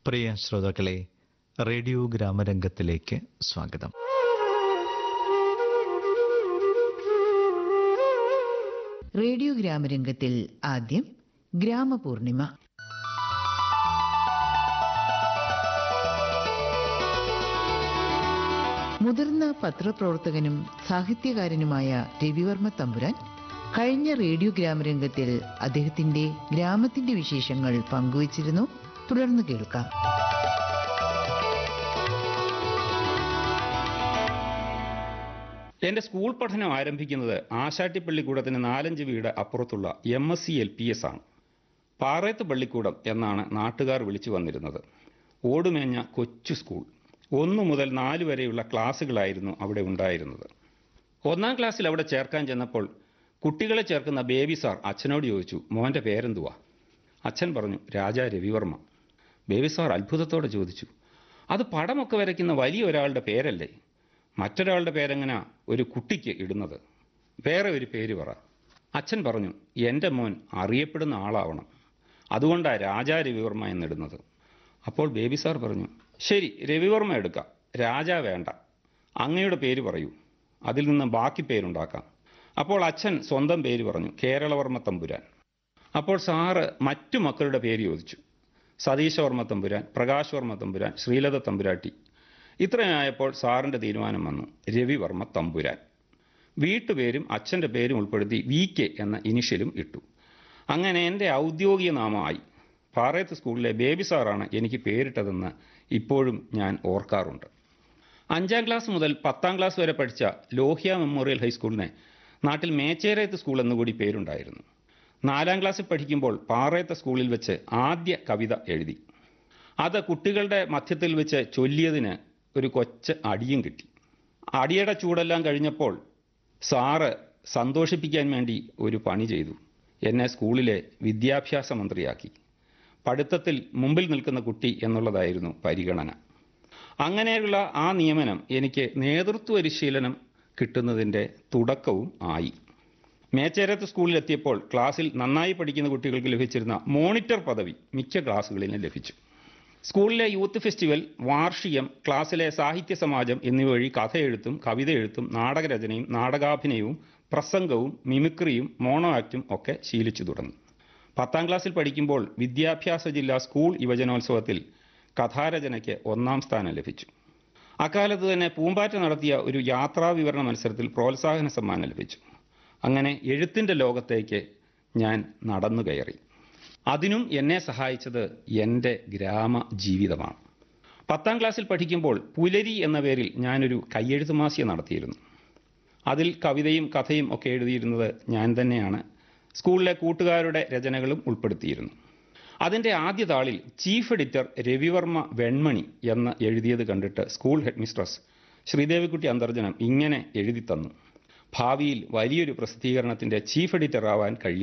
പ്രിയ ശ്രോതാക്കളെ റേഡിയോ ഗ്രാമരംഗത്തിലേക്ക് സ്വാഗതം റേഡിയോ ഗ്രാമരംഗത്തിൽ ആദ്യം ഗ്രാമപൂർണിമ മുതിർന്ന പത്രപ്രവർത്തകനും സാഹിത്യകാരനുമായ രവിവർമ്മ തമ്പുരാൻ കഴിഞ്ഞ റേഡിയോ ഗ്രാമരംഗത്തിൽ അദ്ദേഹത്തിന്റെ ഗ്രാമത്തിന്റെ വിശേഷങ്ങൾ പങ്കുവച്ചിരുന്നു തുടർന്ന് കേൾക്കാം എൻ്റെ സ്കൂൾ പഠനം ആരംഭിക്കുന്നത് ആശാട്ടിപ്പള്ളിക്കൂടത്തിന് നാലഞ്ച് വീട് അപ്പുറത്തുള്ള M S C L P S ആണ് പാറയത്ത് പള്ളിക്കൂടം എന്നാണ് നാട്ടുകാർ വിളിച്ചു വന്നിരുന്നത് ഓടുമേഞ്ഞ കൊച്ചു സ്കൂൾ ഒന്നു മുതൽ നാല് വരെയുള്ള ക്ലാസ്സുകളായിരുന്നു അവിടെ ഉണ്ടായിരുന്നത് ഒന്നാം ക്ലാസ്സിൽ അവിടെ ചേർക്കാൻ ചെന്നപ്പോൾ കുട്ടികളെ ചേർക്കുന്ന ബേബി സാർ അച്ഛനോട് ചോദിച്ചു മോൻ്റെ പേരെന്തുവാ അച്ഛൻ പറഞ്ഞു രാജാ രവിവർമ്മ ബേബി സാർ അത്ഭുതത്തോടെ ചോദിച്ചു അത് പടമൊക്കെ വരയ്ക്കുന്ന വലിയ ഒരാളുടെ പേരല്ലേ മറ്റൊരാളുടെ പേരെങ്ങനാ ഒരു കുട്ടിക്ക് ഇടുന്നത് വേറെ ഒരു പേര് പറ അച്ഛൻ പറഞ്ഞു എൻ്റെ മോൻ അറിയപ്പെടുന്ന ആളാവണം അതുകൊണ്ടാണ് രാജാ രവിവർമ്മ എന്നിടുന്നത് അപ്പോൾ ബേബി സാർ പറഞ്ഞു ശരി രവിവർമ്മ എടുക്കാം രാജ വേണ്ട അങ്ങയുടെ പേര് പറയൂ അതിൽ നിന്ന് ബാക്കി പേരുണ്ടാക്കാം അപ്പോൾ അച്ഛൻ സ്വന്തം പേര് പറഞ്ഞു കേരളവർമ്മ തമ്പുരാൻ അപ്പോൾ സാറ് മറ്റു മക്കളുടെ പേര് ചോദിച്ചു സതീശവർമ്മ തമ്പുരാൻ പ്രകാശ് വർമ്മ തമ്പുരാൻ ശ്രീലത തമ്പുരാട്ടി ഇത്രയായപ്പോൾ സാറിൻ്റെ തീരുമാനം വന്നു രവിവർമ്മ തമ്പുരാൻ വീട്ടുപേരും അച്ഛൻ്റെ പേരും ഉൾപ്പെടുത്തി വി കെ എന്ന ഇനിഷ്യലും ഇട്ടു അങ്ങനെ എൻ്റെ ഔദ്യോഗിക നാമമായി പാറയത്ത് സ്കൂളിലെ ബേബി സാറാണ് എനിക്ക് പേരിട്ടതെന്ന് ഇപ്പോഴും ഞാൻ ഓർക്കാറുണ്ട് അഞ്ചാം ക്ലാസ് മുതൽ പത്താം ക്ലാസ് വരെ പഠിച്ച ലോഹ്യ മെമ്മോറിയൽ ഹൈസ്കൂളിനെ നാട്ടിൽ മേച്ചേരയത്ത് സ്കൂൾ എന്നുകൂടി പേരുണ്ടായിരുന്നു നാലാം ക്ലാസ്സിൽ പഠിക്കുമ്പോൾ പാറയത്തെ സ്കൂളിൽ വെച്ച് ആദ്യ കവിത എഴുതി അത് കുട്ടികളുടെ മധ്യത്തിൽ വെച്ച് ചൊല്ലിയതിന് ഒരു കൊച്ച അടിയും കിട്ടി അടിയുടെ ചൂടെല്ലാം കഴിഞ്ഞപ്പോൾ സാറ് സന്തോഷിപ്പിക്കാൻ വേണ്ടി ഒരു പണി ചെയ്തു എന്നെ സ്കൂളിലെ വിദ്യാഭ്യാസ മന്ത്രിയാക്കി പഠിത്തത്തിൽ മുമ്പിൽ നിൽക്കുന്ന കുട്ടി എന്നുള്ളതായിരുന്നു പരിഗണന അങ്ങനെയുള്ള ആ നിയമനം എനിക്ക് നേതൃത്വ പരിശീലനം കിട്ടുന്നതിൻ്റെ തുടക്കവും ആയി മേച്ചേരത്ത് സ്കൂളിലെത്തിയപ്പോൾ ക്ലാസ്സിൽ നന്നായി പഠിക്കുന്ന കുട്ടികൾക്ക് ലഭിച്ചിരുന്ന മോണിറ്റർ പദവി മിക്ക ക്ലാസ്സുകളിലും ലഭിച്ചു സ്കൂളിലെ യൂത്ത് ഫെസ്റ്റിവൽ വാർഷികം ക്ലാസ്സിലെ സാഹിത്യ സമാജം എന്നിവ വഴി കഥയെഴുത്തും കവിതയെഴുത്തും നാടകരചനയും നാടകാഭിനയവും പ്രസംഗവും മിമിക്രിയും മോണോ ആക്റ്റും ഒക്കെ ശീലിച്ചു തുടങ്ങി പത്താം ക്ലാസ്സിൽ പഠിക്കുമ്പോൾ വിദ്യാഭ്യാസ ജില്ലാ സ്കൂൾ യുവജനോത്സവത്തിൽ കഥാരചനയ്ക്ക് ഒന്നാം സ്ഥാനം ലഭിച്ചു അക്കാലത്ത് തന്നെ പൂമ്പാറ്റ നടത്തിയ ഒരു യാത്രാ വിവരണ മത്സരത്തിൽ പ്രോത്സാഹന സമ്മാനം ലഭിച്ചു അങ്ങനെ എഴുത്തിൻ്റെ ലോകത്തേക്ക് ഞാൻ നടന്നു കയറി അതിനും എന്നെ സഹായിച്ചത് എൻ്റെ ഗ്രാമ ജീവിതമാണ് പത്താം ക്ലാസ്സിൽ പഠിക്കുമ്പോൾ പുലരി എന്ന പേരിൽ ഞാനൊരു കയ്യെഴുത്തുമാസിക നടത്തിയിരുന്നു അതിൽ കവിതയും കഥയും ഒക്കെ എഴുതിയിരുന്നത് ഞാൻ തന്നെയാണ് സ്കൂളിലെ കൂട്ടുകാരുടെ രചനകളും ഉൾപ്പെടുത്തിയിരുന്നു അതിൻ്റെ ആദ്യ താളിൽ ചീഫ് എഡിറ്റർ രവിവർമ്മ വെൺമണി എന്ന് എഴുതിയത് കണ്ടിട്ട് school headmistress Sreedevikutty Antharjanam ഇങ്ങനെ എഴുതി തന്നു ഭാവിയിൽ വലിയൊരു പ്രസിദ്ധീകരണത്തിൻ്റെ ചീഫ് എഡിറ്റർ ആവാൻ കഴിയും